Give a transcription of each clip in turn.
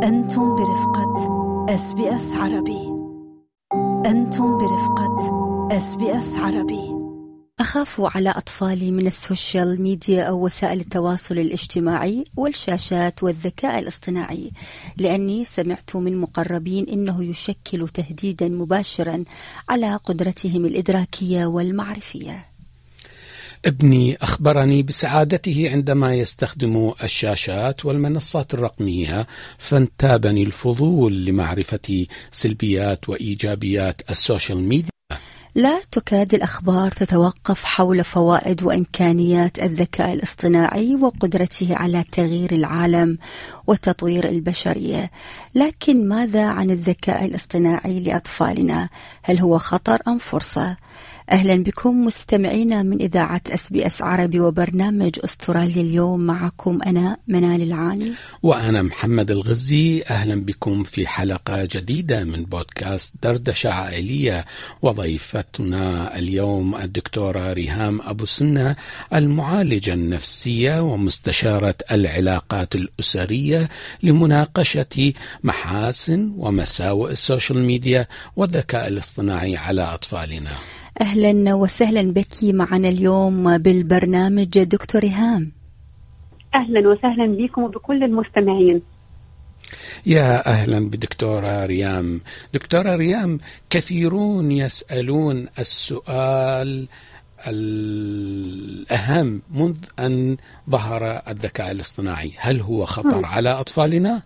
أنتم برفقة اس بي اس عربي أنتم برفقة اس بي اس عربي أخاف على أطفالي من السوشيال ميديا أو وسائل التواصل الاجتماعي والشاشات والذكاء الاصطناعي لأني سمعت من مقربين إنه يشكل تهديدا مباشرا على قدرتهم الإدراكية والمعرفية ابني أخبرني بسعادته عندما يستخدم الشاشات والمنصات الرقمية فانتابني الفضول لمعرفة سلبيات وإيجابيات السوشيال ميديا لا تكاد الأخبار تتوقف حول فوائد وإمكانيات الذكاء الاصطناعي وقدرته على تغيير العالم وتطوير البشرية، لكن ماذا عن الذكاء الاصطناعي لأطفالنا؟ هل هو خطر أم فرصة؟ أهلا بكم مستمعينا من إذاعة أس بي أس عربي وبرنامج أستراليا اليوم معكم أنا منال العاني وأنا محمد الغزي أهلا بكم في حلقة جديدة من بودكاست دردشة عائلية وضيفتنا اليوم الدكتورة ريهام أبو سنة المعالجة النفسية ومستشارة العلاقات الأسرية لمناقشة محاسن ومساوئ السوشيال ميديا والذكاء الاصطناعي على أطفالنا أهلا وسهلا بك معنا اليوم بالبرنامج دكتور إيهام أهلا وسهلا بكم وبكل المستمعين يا أهلا بدكتورة ريام دكتورة ريام كثيرون يسألون السؤال الأهم منذ أن ظهر الذكاء الاصطناعي هل هو خطر على أطفالنا؟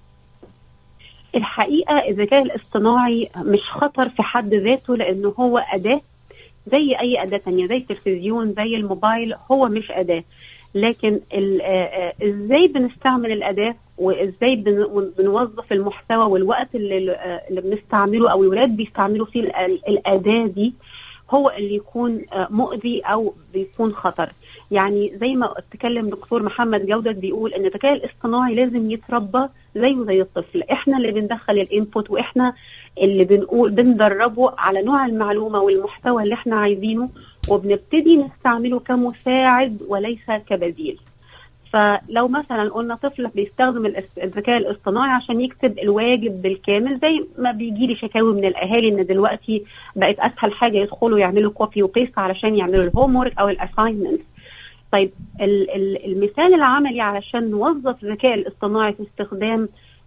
الحقيقة الذكاء الاصطناعي مش خطر في حد ذاته لأنه هو أداة زي اي اداه ثانيه زي التلفزيون زي الموبايل هو مش اداه لكن ازاي بنستعمل الاداه وازاي بنوظف المحتوى والوقت اللي, اللي بنستعمله او الولاد بيستعملوا فيه الاداه دي هو اللي يكون مؤذي او بيكون خطر يعني زي ما اتكلم دكتور محمد جودة بيقول ان الذكاء الاصطناعي لازم يتربى زيه زي الطفل احنا اللي بندخل الانبوت واحنا اللي بنقول بندربه على نوع المعلومه والمحتوى اللي احنا عايزينه وبنبتدي نستعمله كمساعد وليس كبديل فلو مثلا قلنا طفل بيستخدم الذكاء الاصطناعي عشان يكتب الواجب بالكامل زي ما بيجي لي شكاوي من الاهالي ان دلوقتي بقت اسهل حاجه يدخلوا يعملوا كوبي وبيست علشان يعملوا الهوم ورك او الاساينمنت طيب المثال العملي علشان نوظف الذكاء الاصطناعي في استخدام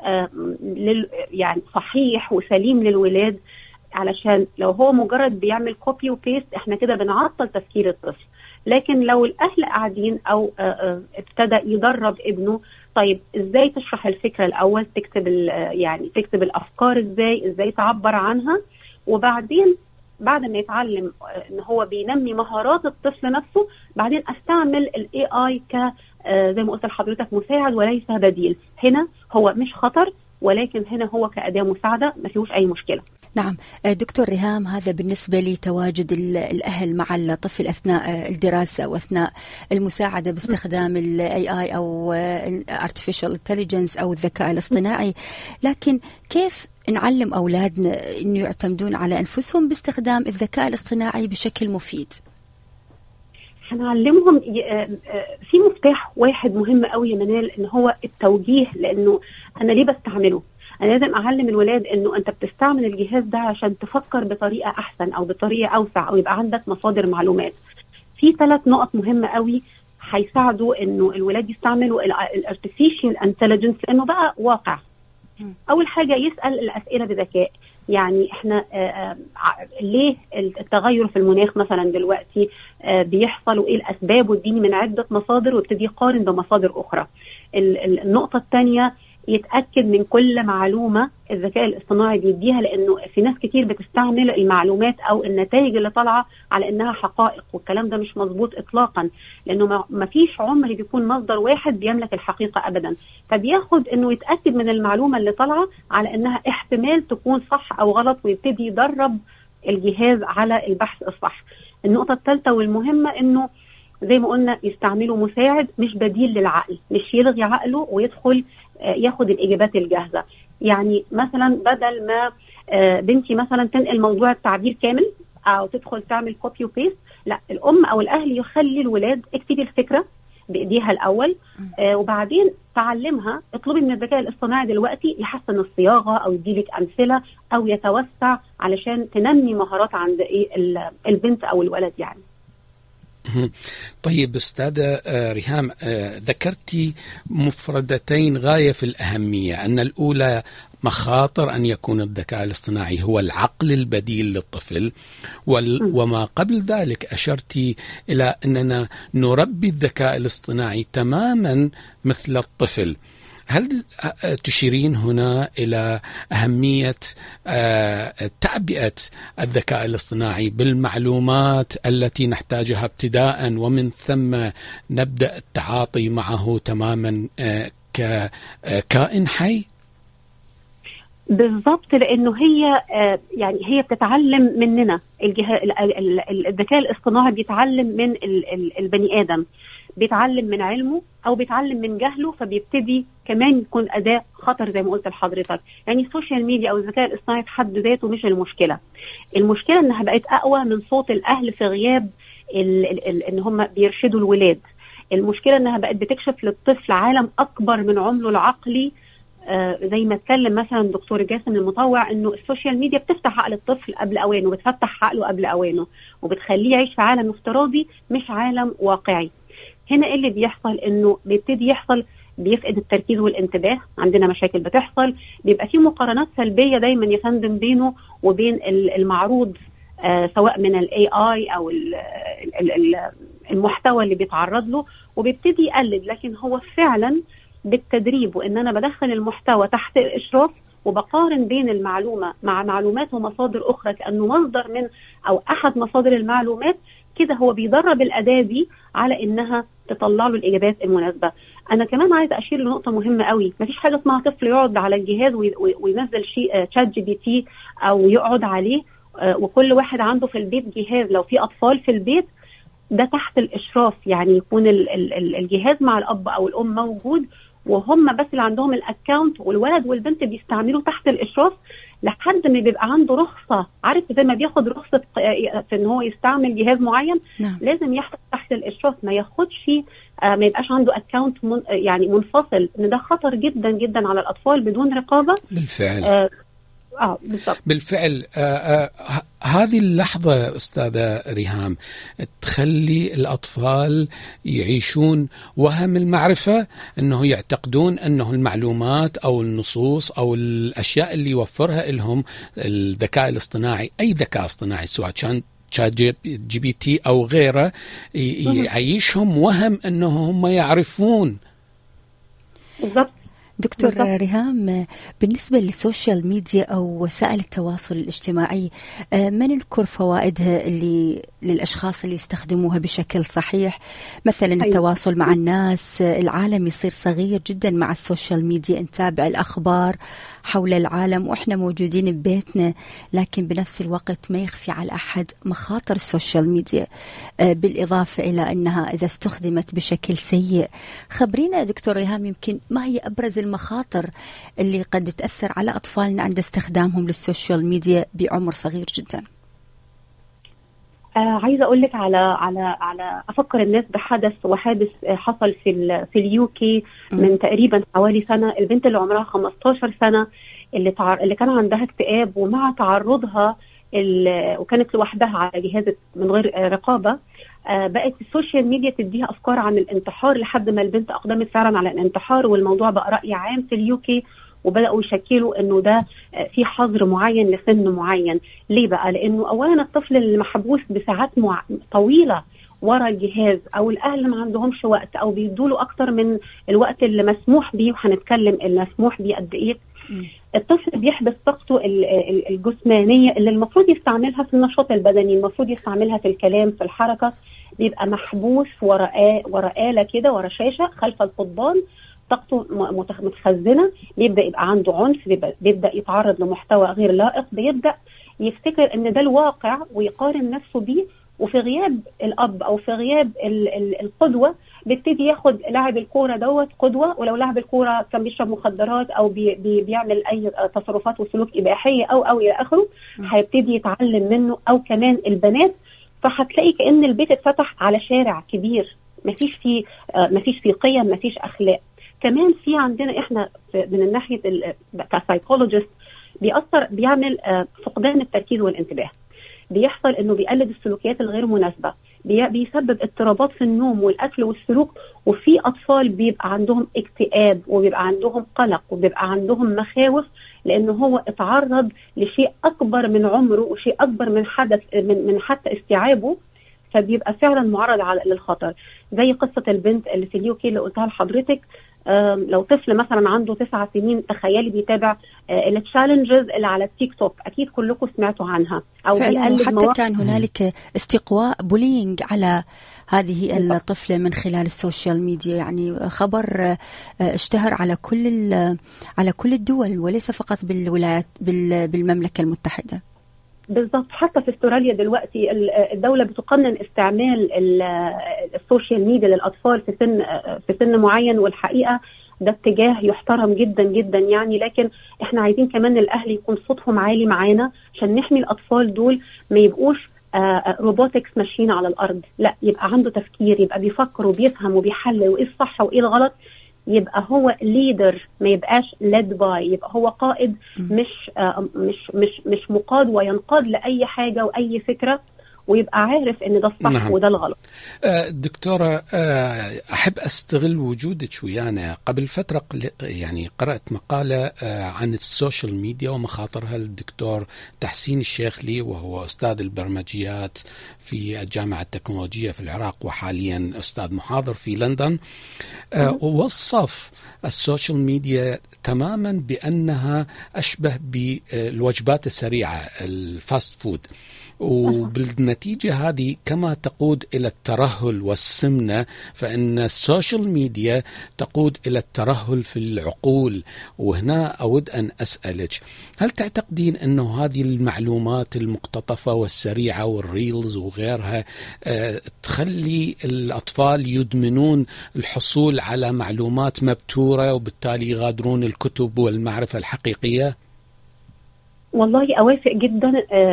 يعني صحيح وسليم للولاد علشان لو هو مجرد بيعمل كوبي وبيست احنا كده بنعطل تفكير الطفل لكن لو الاهل قاعدين او ابتدى يدرب ابنه طيب ازاي تشرح الفكره الاول تكتب يعني تكتب الافكار ازاي ازاي تعبر عنها وبعدين بعد ما يتعلم ان هو بينمي مهارات الطفل نفسه بعدين استعمل الاي اي ك زي ما قلت لحضرتك مساعد وليس بديل هنا هو مش خطر ولكن هنا هو كأداة مساعدة ما فيهوش أي مشكلة نعم دكتور ريهام هذا بالنسبة لتواجد الأهل مع الطفل أثناء الدراسة وأثناء المساعدة باستخدام الاي اي أو artificial intelligence أو الذكاء الاصطناعي لكن كيف نعلم أولادنا أنه يعتمدون على أنفسهم باستخدام الذكاء الاصطناعي بشكل مفيد هنعلمهم في مفتاح واحد مهم قوي يا منال ان هو التوجيه لانه انا ليه بستعمله انا لازم اعلم الولاد انه انت بتستعمل الجهاز ده عشان تفكر بطريقه احسن او بطريقه اوسع او يبقى عندك مصادر معلومات في ثلاث نقط مهمه قوي هيساعدوا انه الولاد يستعملوا الارتفيشال انتليجنس لانه بقى واقع اول حاجه يسال الاسئله بذكاء يعني احنا آآ آآ ليه التغير في المناخ مثلا دلوقتي بيحصل وايه الاسباب واديني من عده مصادر وابتدي يقارن بمصادر اخرى النقطه الثانيه يتاكد من كل معلومه الذكاء الاصطناعي بيديها لانه في ناس كتير بتستعمل المعلومات او النتائج اللي طالعه على انها حقائق والكلام ده مش مظبوط اطلاقا لانه ما فيش عمر بيكون مصدر واحد بيملك الحقيقه ابدا فبياخد انه يتاكد من المعلومه اللي طالعه على انها احتمال تكون صح او غلط ويبتدي يدرب الجهاز على البحث الصح النقطه الثالثه والمهمه انه زي ما قلنا يستعملوا مساعد مش بديل للعقل مش يلغي عقله ويدخل ياخد الاجابات الجاهزه يعني مثلا بدل ما بنتي مثلا تنقل موضوع التعبير كامل او تدخل تعمل كوبي وبيست لا الام او الاهل يخلي الولاد اكتبي الفكره بايديها الاول آه وبعدين تعلمها اطلبي من الذكاء الاصطناعي دلوقتي يحسن الصياغه او يديلك امثله او يتوسع علشان تنمي مهارات عند ايه البنت او الولد يعني طيب استاذه آه، ريهام آه، ذكرتي مفردتين غايه في الاهميه ان الاولى مخاطر ان يكون الذكاء الاصطناعي هو العقل البديل للطفل وما قبل ذلك اشرت الى اننا نربي الذكاء الاصطناعي تماما مثل الطفل هل تشيرين هنا الى اهميه آه، تعبئه الذكاء الاصطناعي بالمعلومات التي نحتاجها ابتداء ومن ثم نبدا التعاطي معه تماما آه، ككائن حي؟ بالضبط لانه هي آه، يعني هي بتتعلم مننا الذكاء الاصطناعي بيتعلم من البني ادم بيتعلم من علمه او بيتعلم من جهله فبيبتدي كمان يكون اداه خطر زي ما قلت لحضرتك يعني السوشيال ميديا او الذكاء الاصطناعي في حد ذاته مش المشكله المشكله انها بقت اقوى من صوت الاهل في غياب ال ال ال ان هم بيرشدوا الولاد المشكله انها بقت بتكشف للطفل عالم اكبر من عمره العقلي آه زي ما اتكلم مثلا دكتور جاسم المطوع انه السوشيال ميديا بتفتح عقل الطفل قبل اوانه بتفتح عقله قبل اوانه وبتخليه يعيش في عالم افتراضي مش عالم واقعي هنا ايه اللي بيحصل انه بيبتدي يحصل بيفقد التركيز والانتباه عندنا مشاكل بتحصل بيبقى في مقارنات سلبيه دايما يا فندم بينه وبين المعروض آه سواء من الاي اي او ال ال ال المحتوى اللي بيتعرض له وبيبتدي يقلد لكن هو فعلا بالتدريب وان انا بدخل المحتوى تحت الاشراف وبقارن بين المعلومه مع معلومات ومصادر اخرى كانه مصدر من او احد مصادر المعلومات كده هو بيدرب الاداه دي على انها تطلع له الاجابات المناسبه انا كمان عايزه اشير لنقطه مهمه قوي مفيش حاجه اسمها طفل يقعد على الجهاز وينزل شيء تشات جي بي تي او يقعد عليه آه، وكل واحد عنده في البيت جهاز لو في اطفال في البيت ده تحت الاشراف يعني يكون الجهاز مع الاب او الام موجود وهم بس اللي عندهم الاكونت والولد والبنت بيستعملوا تحت الاشراف لحد ما بيبقى عنده رخصه عارف زي ما بياخد رخصه في ان هو يستعمل جهاز معين نعم. لازم يحصل تحت الاشراف ما ياخدش آه ما يبقاش عنده اكونت من يعني منفصل ان ده خطر جدا جدا على الاطفال بدون رقابه بالفعل آه اه بالضبط بالفعل آه آه هذه اللحظة أستاذة ريهام تخلي الأطفال يعيشون وهم المعرفة أنه يعتقدون أنه المعلومات أو النصوص أو الأشياء اللي يوفرها لهم الذكاء الاصطناعي أي ذكاء اصطناعي سواء كان شات جي بي تي أو غيره يعيشهم وهم أنه هم يعرفون بالضبط دكتور بالضبط. ريهام بالنسبة للسوشيال ميديا أو وسائل التواصل الاجتماعي آه، ما نذكر فوائدها اللي للأشخاص اللي يستخدموها بشكل صحيح مثلا أيوة. التواصل مع الناس العالم يصير صغير جدا مع السوشيال ميديا نتابع الأخبار حول العالم واحنا موجودين ببيتنا لكن بنفس الوقت ما يخفي على احد مخاطر السوشيال ميديا آه، بالاضافه الى انها اذا استخدمت بشكل سيء خبرينا دكتور ريهام يمكن ما هي ابرز المخاطر اللي قد تاثر على اطفالنا عند استخدامهم للسوشيال ميديا بعمر صغير جدا آه عايزه اقول لك على على على افكر الناس بحدث وحادث حصل في ال في اليو كي من تقريبا حوالي سنه البنت اللي عمرها 15 سنه اللي تعر... اللي كان عندها اكتئاب ومع تعرضها ال... وكانت لوحدها على جهاز من غير رقابه آه بقت السوشيال ميديا تديها افكار عن الانتحار لحد ما البنت اقدمت فعلا على الانتحار والموضوع بقى راي عام في اليو كي وبداوا يشكلوا انه ده آه، في حظر معين لسن معين ليه بقى لانه اولا الطفل اللي محبوس بساعات مع... طويله ورا الجهاز او الاهل ما عندهمش وقت او بيدوا له اكتر من الوقت اللي مسموح بيه وهنتكلم المسموح بيه قد ايه الطفل بيحبس طاقته الجسمانيه اللي المفروض يستعملها في النشاط البدني المفروض يستعملها في الكلام في الحركه بيبقى محبوس ورا ورا آلة كده ورا شاشة خلف القضبان طاقته متخزنه بيبدا يبقى عنده عنف بيبدا, بيبدأ يتعرض لمحتوى غير لائق بيبدا يفتكر ان ده الواقع ويقارن نفسه بيه وفي غياب الاب او في غياب ال ال القدوه بيبتدي ياخد لاعب الكوره دوت قدوه ولو لاعب الكوره كان بيشرب مخدرات او بي بي بيعمل اي تصرفات وسلوك اباحيه او او الى اخره هيبتدي يتعلم منه او كمان البنات فهتلاقي كان البيت اتفتح على شارع كبير مفيش فيه آه مفيش فيه قيم مفيش اخلاق كمان في عندنا احنا من الناحيه كسايكولوجيست بيأثر بيعمل آه فقدان التركيز والانتباه بيحصل انه بيقلد السلوكيات الغير مناسبه بيسبب اضطرابات في النوم والاكل والسلوك وفي اطفال بيبقى عندهم اكتئاب وبيبقى عندهم قلق وبيبقى عندهم مخاوف لانه هو اتعرض لشيء اكبر من عمره وشيء اكبر من حدث من من حتى استيعابه فبيبقى فعلا معرض على للخطر زي قصه البنت اللي في اليو كي اللي قلتها لحضرتك لو طفل مثلا عنده تسع سنين تخيلي بيتابع التشالنجز اللي على التيك توك اكيد كلكم سمعتوا عنها او فعلا حتى مواقع. كان هنالك استقواء بولينج على هذه الطفله من خلال السوشيال ميديا يعني خبر اشتهر على كل على كل الدول وليس فقط بالولايات بالمملكه المتحده بالضبط حتى في استراليا دلوقتي الدوله بتقنن استعمال السوشيال ميديا للاطفال في سن في سن معين والحقيقه ده اتجاه يحترم جدا جدا يعني لكن احنا عايزين كمان الاهل يكون صوتهم عالي معانا عشان نحمي الاطفال دول ما يبقوش روبوتكس ماشيين على الارض لا يبقى عنده تفكير يبقى بيفكر وبيفهم وبيحلل وايه الصح وايه الغلط يبقى هو ليدر ما يبقاش ليد باي يبقى هو قائد مش آه مش مش مش مقاد وينقاد لاي حاجه واي فكره ويبقى عارف ان ده الصح نعم. وده الغلط. دكتوره احب استغل وجودك ويانا قبل فتره يعني قرات مقاله عن السوشيال ميديا ومخاطرها للدكتور تحسين الشيخلي وهو استاذ البرمجيات في الجامعه التكنولوجيه في العراق وحاليا استاذ محاضر في لندن ووصف السوشيال ميديا تماما بانها اشبه بالوجبات السريعه الفاست فود وبالنتيجة هذه كما تقود إلى الترهل والسمنة فإن السوشيال ميديا تقود إلى الترهل في العقول وهنا أود أن أسألك هل تعتقدين أنه هذه المعلومات المقتطفة والسريعة والريلز وغيرها أه تخلي الأطفال يدمنون الحصول على معلومات مبتورة وبالتالي يغادرون الكتب والمعرفة الحقيقية؟ والله اوافق جدا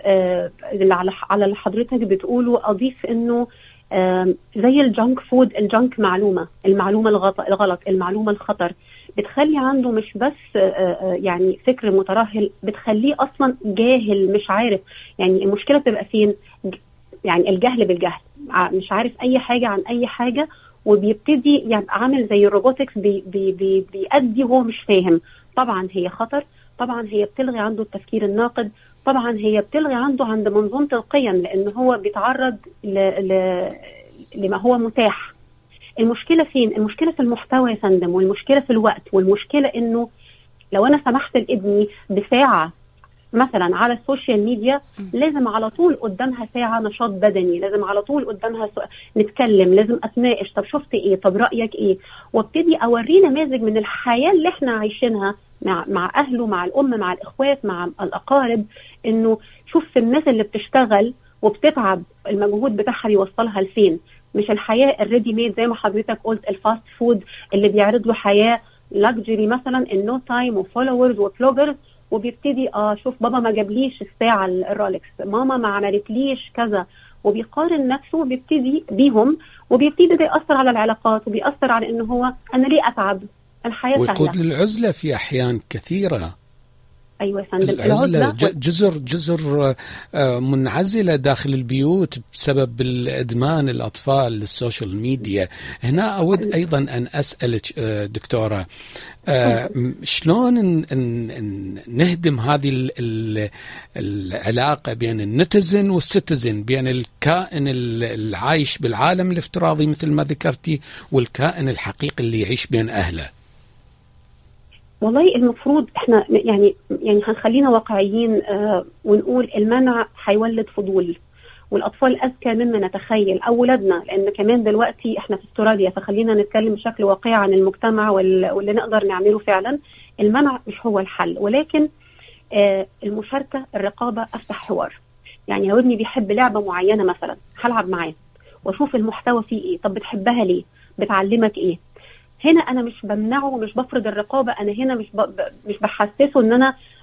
على على اللي حضرتك بتقوله اضيف انه زي الجانك فود الجانك معلومه المعلومه الغلط المعلومه الخطر بتخلي عنده مش بس يعني فكر مترهل بتخليه اصلا جاهل مش عارف يعني المشكله بتبقى فين يعني الجهل بالجهل مش عارف اي حاجه عن اي حاجه وبيبتدي يبقى يعني عامل زي الروبوتكس بي بي بي بيأدي وهو مش فاهم طبعا هي خطر طبعا هي بتلغي عنده التفكير الناقد طبعا هي بتلغي عنده عند منظومه القيم لان هو بيتعرض ل... ل... لما هو متاح المشكله فين المشكله في المحتوى يا فندم والمشكله في الوقت والمشكله انه لو انا سمحت لابني بساعه مثلا على السوشيال ميديا لازم على طول قدامها ساعه نشاط بدني لازم على طول قدامها سو... نتكلم لازم اتناقش طب شفت ايه طب رايك ايه وابتدي اوريه نماذج من الحياه اللي احنا عايشينها مع مع اهله مع الام مع الاخوات مع الاقارب انه شوف الناس اللي بتشتغل وبتتعب المجهود بتاعها بيوصلها لفين مش الحياه الريدي ميد زي ما حضرتك قلت الفاست فود اللي بيعرض له حياه لاكجري مثلا النو تايم وفولورز وبلوجرز وبيبتدي اه شوف بابا ما جابليش الساعه الرولكس ماما ما عملتليش كذا وبيقارن نفسه وبيبتدي بيهم وبيبتدي ده ياثر على العلاقات وبيأثر على انه هو انا ليه اتعب الحياه ويقود للعزله في احيان كثيره ايوه يا فندم العزله جزر جزر منعزله داخل البيوت بسبب الادمان الاطفال للسوشيال ميديا هنا اود ايضا ان اسالك دكتوره شلون نهدم هذه العلاقه بين النتزن والستزن بين الكائن العايش بالعالم الافتراضي مثل ما ذكرتي والكائن الحقيقي اللي يعيش بين اهله والله المفروض احنا يعني يعني هنخلينا واقعيين آه ونقول المنع هيولد فضول والاطفال اذكى مما نتخيل او ولادنا لان كمان دلوقتي احنا في استراليا فخلينا نتكلم بشكل واقعي عن المجتمع واللي نقدر نعمله فعلا المنع مش هو الحل ولكن آه المشاركه الرقابه افتح حوار يعني لو ابني بيحب لعبه معينه مثلا هلعب معاه واشوف المحتوى فيه ايه طب بتحبها ليه بتعلمك ايه هنا انا مش بمنعه ومش بفرض الرقابه انا هنا مش ب... مش بحسسه ان انا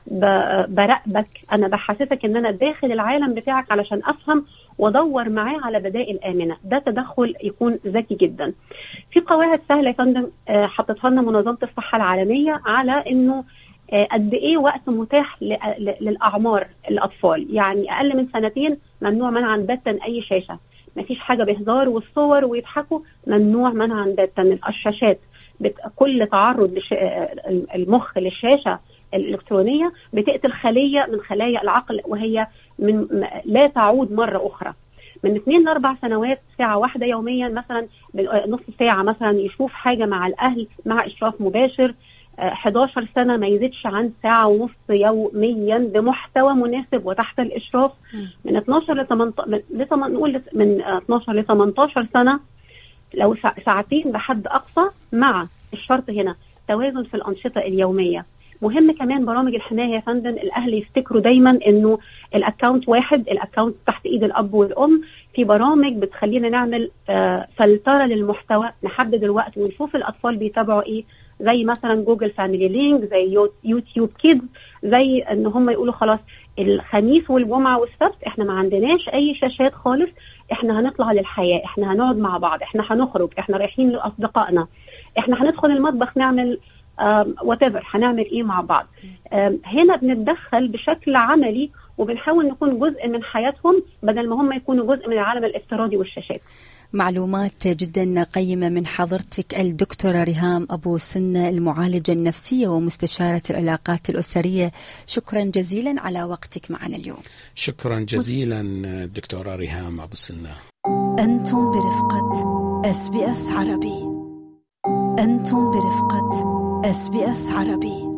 براقبك انا بحسسك ان انا داخل العالم بتاعك علشان افهم وادور معاه على بدائل امنه ده تدخل يكون ذكي جدا في قواعد سهله يا فندم حطتها لنا منظمه الصحه العالميه على انه قد ايه وقت متاح للاعمار الاطفال يعني اقل من سنتين ممنوع منعا باتا اي شاشه ما فيش حاجه بهزار والصور ويضحكوا ممنوع منعا باتا الشاشات كل تعرض لش... المخ للشاشه الالكترونيه بتقتل خليه من خلايا العقل وهي من لا تعود مره اخرى من اثنين لاربع سنوات ساعه واحده يوميا مثلا نص ساعه مثلا يشوف حاجه مع الاهل مع اشراف مباشر 11 سنة ما يزيدش عن ساعة ونص يوميا بمحتوى مناسب وتحت الإشراف من 12 ل 18 نقول من 12 ل 18 سنة لو ساعتين بحد أقصى مع الشرط هنا توازن في الأنشطة اليومية مهم كمان برامج الحمايه يا فندم الاهل يفتكروا دايما انه الاكونت واحد الاكونت تحت ايد الاب والام في برامج بتخلينا نعمل آه فلتره للمحتوى نحدد الوقت ونشوف الاطفال بيتابعوا ايه زي مثلا جوجل فاميلي لينك زي يوتيوب كيدز زي ان هم يقولوا خلاص الخميس والجمعه والسبت احنا ما عندناش اي شاشات خالص احنا هنطلع للحياه احنا هنقعد مع بعض احنا هنخرج احنا رايحين لاصدقائنا احنا هندخل المطبخ نعمل وات ايفر هنعمل ايه مع بعض هنا بنتدخل بشكل عملي وبنحاول نكون جزء من حياتهم بدل ما هم يكونوا جزء من العالم الافتراضي والشاشات معلومات جدا قيمة من حضرتك الدكتورة ريهام أبو سنة المعالجة النفسية ومستشارة العلاقات الأسرية شكرا جزيلا على وقتك معنا اليوم شكرا جزيلا دكتورة ريهام أبو سنة أنتم برفقة اس بي اس عربي أنتم برفقة اس بي اس عربي